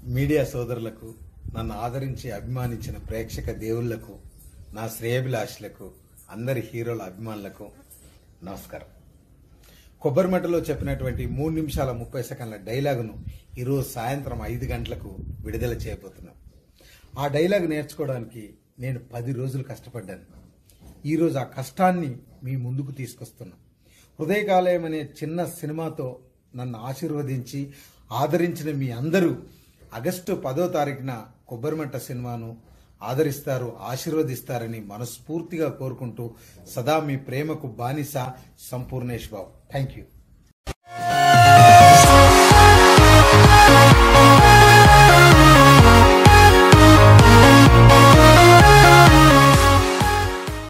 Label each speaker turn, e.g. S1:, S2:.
S1: media సోదరులకు నన్ను ఆదరించి అభిమానించిన ప్రేక్షక దేవుళ్లకు నా శ్రేయభిలాషులకు అందరి హీరోల అభిమానులకు నమస్కారం కొబ్బరిమట్టలో చెప్పినటువంటి మూడు నిమిషాల ముప్పై సెకండ్ల డైలాగును ఈరోజు సాయంత్రం ఐదు గంటలకు విడుదల చేయబోతున్నాం ఆ డైలాగ్ నేర్చుకోవడానికి నేను పది రోజులు కష్టపడ్డాను ఈరోజు ఆ కష్టాన్ని మీ ముందుకు తీసుకొస్తున్నాం హృదయకాలయం అనే చిన్న సినిమాతో నన్ను ఆశీర్వదించి ఆదరించిన మీ అందరూ ఆగస్టు పదో తారీఖున కొబ్బరిమట్ట సినిమాను ఆదరిస్తారు ఆశీర్వదిస్తారని మనస్ఫూర్తిగా కోరుకుంటూ సదా మీ ప్రేమకు బానిస సంపూర్ణేష్ బాబు థ్యాంక్ యూ